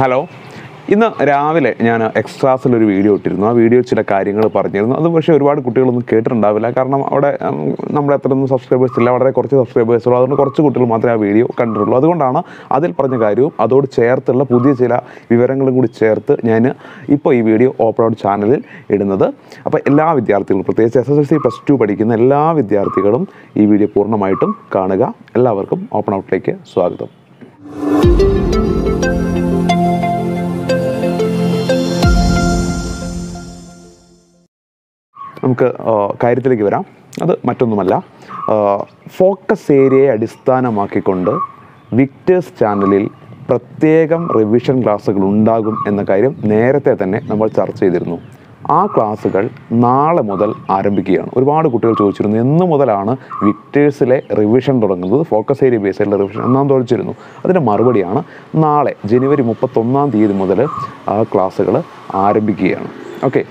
hello ഇന്ന് രാവിലെ ഞാൻ എക്സ്ട്രാസിലൊരു വീഡിയോ ഇട്ടിരുന്നു ആ വീഡിയോയിൽ ചില കാര്യങ്ങൾ പറഞ്ഞിരുന്നു അത് പക്ഷേ ഒരുപാട് കുട്ടികളൊന്നും കേട്ടിട്ടുണ്ടാവില്ല കാരണം അവിടെ ഉം, നമ്മുടെ അത്രയൊന്നും സബ്സ്ക്രൈബേഴ്സ് ഇല്ല വളരെ കുറച്ച് സബ്സ്ക്രൈബേഴ്സ് ഉള്ളൂ അതുകൊണ്ട് കുറച്ച് കുട്ടികൾ മാത്രമേ ആ വീഡിയോ കണ്ടിട്ടുള്ളൂ അതുകൊണ്ടാണ് അതിൽ പറഞ്ഞ കാര്യവും അതോട് ചേർത്തുള്ള പുതിയ ചില വിവരങ്ങളും കൂടി ചേർത്ത് ഞാൻ ഇപ്പോൾ ഈ വീഡിയോ ഓപ്പൺ ഔട്ട് ചാനലിൽ ഇടുന്നത് അപ്പോൾ എല്ലാ വിദ്യാർത്ഥികളും പ്രത്യേകിച്ച് S S L C plus two പഠിക്കുന്ന എല്ലാ വിദ്യാർത്ഥികളും ഈ വീഡിയോ പൂർണ്ണമായിട്ടും കാണുക എല്ലാവർക്കും ഓപ്പൺ ഔട്ടിലേക്ക് സ്വാഗതം നമുക്ക് ആ, കാര്യത്തിലേക്ക് വരാം അത് മറ്റൊന്നുമല്ല ആ, ഫോക്കസ് ഏരിയയെ അടിസ്ഥാനമാക്കിക്കൊണ്ട് വിക്ടേഴ്സ് ചാനലിൽ പ്രത്യേകം റിവിഷൻ ക്ലാസ്സുകൾ ഉണ്ടാകും എന്ന കാര്യം നേരത്തെ തന്നെ നമ്മൾ ചർച്ച ചെയ്തിരുന്നു ആ ക്ലാസ്സുകൾ നാളെ മുതൽ ആരംഭിക്കുകയാണ് ഒരുപാട് കുട്ടികൾ ചോദിച്ചിരുന്നു എന്ന് മുതലാണ് വിക്ടേഴ്സിലെ റിവിഷൻ തുടങ്ങുന്നത് ഫോക്കസ് ഏരിയ ബേസിലുള്ള റിവിഷൻ എന്നാണ് ചോദിച്ചിരുന്നു അതിൻ്റെ മറുപടിയാണ് നാളെ ജനുവരി മുപ്പത്തൊന്നാം തീയതി മുതൽ ആ ക്ലാസ്സുകൾ ആരംഭിക്കുകയാണ് ഓക്കെ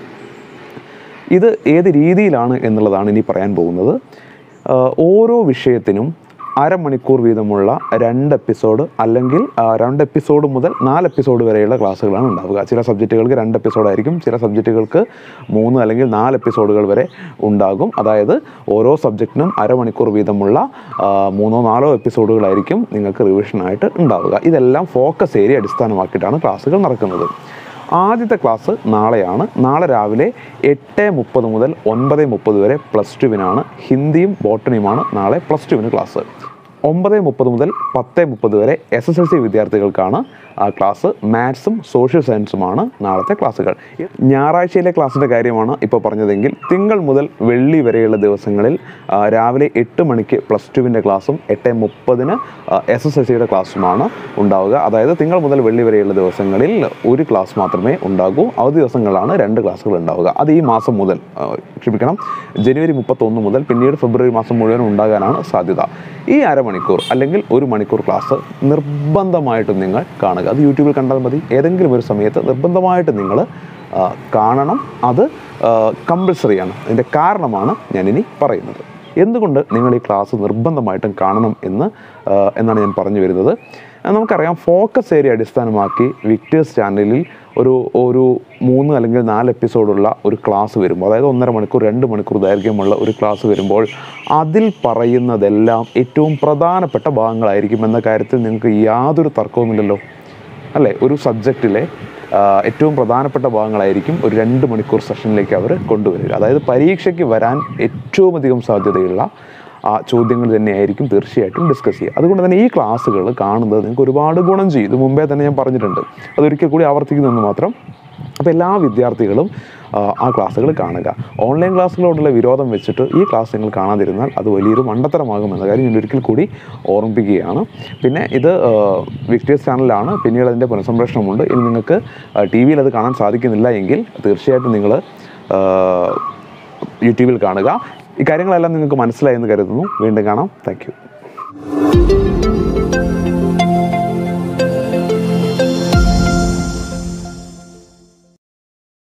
ഇത് ഏത് രീതിയിലാണ് എന്നുള്ളതാണ് ഇനി പറയാൻ പോകുന്നത് ആഹ് ഓരോ വിഷയത്തിനും അരമണിക്കൂർ വീതമുള്ള രണ്ട് എപ്പിസോഡ് അല്ലെങ്കിൽ ആ, രണ്ട് എപ്പിസോഡ് മുതൽ നാല് എപ്പിസോഡ് വരെയുള്ള ക്ലാസ്സുകളാണ് ഉണ്ടാവുക ചില സബ്ജക്റ്റുകൾക്ക് രണ്ട് എപ്പിസോഡായിരിക്കും ചില സബ്ജക്റ്റുകൾക്ക് മൂന്ന് അല്ലെങ്കിൽ നാല് എപ്പിസോഡുകൾ വരെ ഉണ്ടാകും അതായത് ഓരോ സബ്ജക്റ്റിനും അരമണിക്കൂർ വീതമുള്ള ആ, മൂന്നോ നാലോ എപ്പിസോഡുകളായിരിക്കും നിങ്ങൾക്ക് റിവിഷനായിട്ട് ഉണ്ടാവുക ഇതെല്ലാം ഫോക്കസ് ഏരിയ അടിസ്ഥാനമാക്കിയിട്ടാണ് ക്ലാസ്സുകൾ നടക്കുന്നത് ആദ്യത്തെ ക്ലാസ് നാളെയാണ് നാളെ രാവിലെ എട്ട് മുപ്പത് മുതൽ ഒൻപത് മുപ്പത് വരെ പ്ലസ് ടുവിനാണ് ഹിന്ദിയും ബോട്ടണിയുമാണ് നാളെ പ്ലസ് ടുവിന് ക്ലാസ് ഒമ്പത് മുപ്പത് മുതൽ പത്ത് മുപ്പത് വരെ എസ് എസ് എൽ സി വിദ്യാർത്ഥികൾക്കാണ് ആ ക്ലാസ് മാത്സും സോഷ്യൽ സയൻസുമാണ് നാളത്തെ ക്ലാസ്സുകൾ ഞായറാഴ്ചയിലെ ക്ലാസ്സിൻ്റെ കാര്യമാണ് ഇപ്പോൾ പറഞ്ഞതെങ്കിൽ തിങ്കൾ മുതൽ വെള്ളി വരെയുള്ള ദിവസങ്ങളിൽ ആ, രാവിലെ എട്ട് മണിക്ക് പ്ലസ് ടുവിൻ്റെ ക്ലാസ്സും എട്ട് മുപ്പതിന് എസ് എസ് എൽ സിയുടെ ക്ലാസ്സുമാണ് ഉണ്ടാവുക അതായത് തിങ്കൾ മുതൽ വെള്ളി വരെയുള്ള ദിവസങ്ങളിൽ ഒരു ക്ലാസ് മാത്രമേ ഉണ്ടാകൂ അവധി ദിവസങ്ങളിലാണ് രണ്ട് ക്ലാസ്സുകൾ ഉണ്ടാവുക അത് ഈ മാസം മുതൽ ആ, ക്ഷമിക്കണം ജനുവരി മുപ്പത്തൊന്ന് മുതൽ പിന്നീട് ഫെബ്രുവരി മാസം മുഴുവൻ ഉണ്ടാകാനാണ് സാധ്യത ഈ അരമണിക്കൂർ അല്ലെങ്കിൽ ഒരു മണിക്കൂർ ക്ലാസ് നിർബന്ധമായിട്ടും നിങ്ങൾ കാണുക അത് യൂട്യൂബിൽ കണ്ടാൽ മതി ഏതെങ്കിലും ഒരു സമയത്ത് നിർബന്ധമായിട്ട് നിങ്ങൾ ആ, കാണണം അത് കമ്പൽസറിയാണ് അതിൻ്റെ കാരണമാണ് ഞാനിനി പറയുന്നത് എന്തുകൊണ്ട് നിങ്ങൾ ഈ ക്ലാസ് നിർബന്ധമായിട്ടും കാണണം എന്ന് ആ, എന്നാണ് ഞാൻ പറഞ്ഞു വരുന്നത് ആ, നമുക്കറിയാം ഫോക്കസ് ഏരിയ അടിസ്ഥാനമാക്കി വിക്ടേഴ്സ് ചാനലിൽ ഒരു ഒരു മൂന്ന് അല്ലെങ്കിൽ നാല് എപ്പിസോഡുള്ള ഒരു ക്ലാസ് വരുമ്പോൾ അതായത് ഒന്നര മണിക്കൂർ രണ്ട് മണിക്കൂർ ദൈർഘ്യമുള്ള ഒരു ക്ലാസ് വരുമ്പോൾ അതിൽ പറയുന്നതെല്ലാം ഏറ്റവും പ്രധാനപ്പെട്ട ഭാഗങ്ങളായിരിക്കും എന്ന കാര്യത്തിൽ നിങ്ങൾക്ക് യാതൊരു തർക്കവുമില്ലല്ലോ അല്ലേ ഒരു സബ്ജക്റ്റിലെ ഏറ്റവും പ്രധാനപ്പെട്ട ഭാഗങ്ങളായിരിക്കും ഒരു രണ്ട് മണിക്കൂർ സെഷനിലേക്ക് അവർ കൊണ്ടുവരിക അതായത് പരീക്ഷയ്ക്ക് വരാൻ ഏറ്റവും അധികം സാധ്യതയുള്ള ആ ചോദ്യങ്ങൾ തന്നെയായിരിക്കും തീർച്ചയായിട്ടും ഡിസ്കസ് ചെയ്യുക അതുകൊണ്ട് തന്നെ ഈ ക്ലാസ്സുകൾ കാണുന്നത് നിങ്ങൾക്ക് ഒരുപാട് ഗുണം ചെയ്യും ഇത് മുമ്പേ തന്നെ ഞാൻ പറഞ്ഞിട്ടുണ്ട് അതൊരിക്കൽ കൂടി ആവർത്തിക്കുന്നെന്ന് മാത്രം അപ്പോൾ എല്ലാ വിദ്യാർത്ഥികളും ആ, ആ ക്ലാസ്സുകൾ കാണുക ഓൺലൈൻ ക്ലാസ്സുകളോടുള്ള വിരോധം വെച്ചിട്ട് ഈ ക്ലാസ് നിങ്ങൾ കാണാതിരുന്നാൽ അത് വലിയൊരു മണ്ടത്തരമാകുമെന്ന കാര്യം ഞാൻ ഒരിക്കൽ കൂടി ഓർമ്മിപ്പിക്കുകയാണ് പിന്നെ ഇത് വിക്ടേഴ്സ് ചാനലാണ് പിന്നീട് അതിൻ്റെ പുനഃസംപ്രേഷണമുണ്ട് ഇനി നിങ്ങൾക്ക് ടി വിയിൽ അത് കാണാൻ സാധിക്കുന്നില്ല എങ്കിൽ തീർച്ചയായിട്ടും നിങ്ങൾ യൂട്യൂബിൽ കാണുക ഈ കാര്യങ്ങളെല്ലാം നിങ്ങൾക്ക് മനസ്സിലായി എന്ന് കരുതുന്നു വീണ്ടും കാണാം താങ്ക്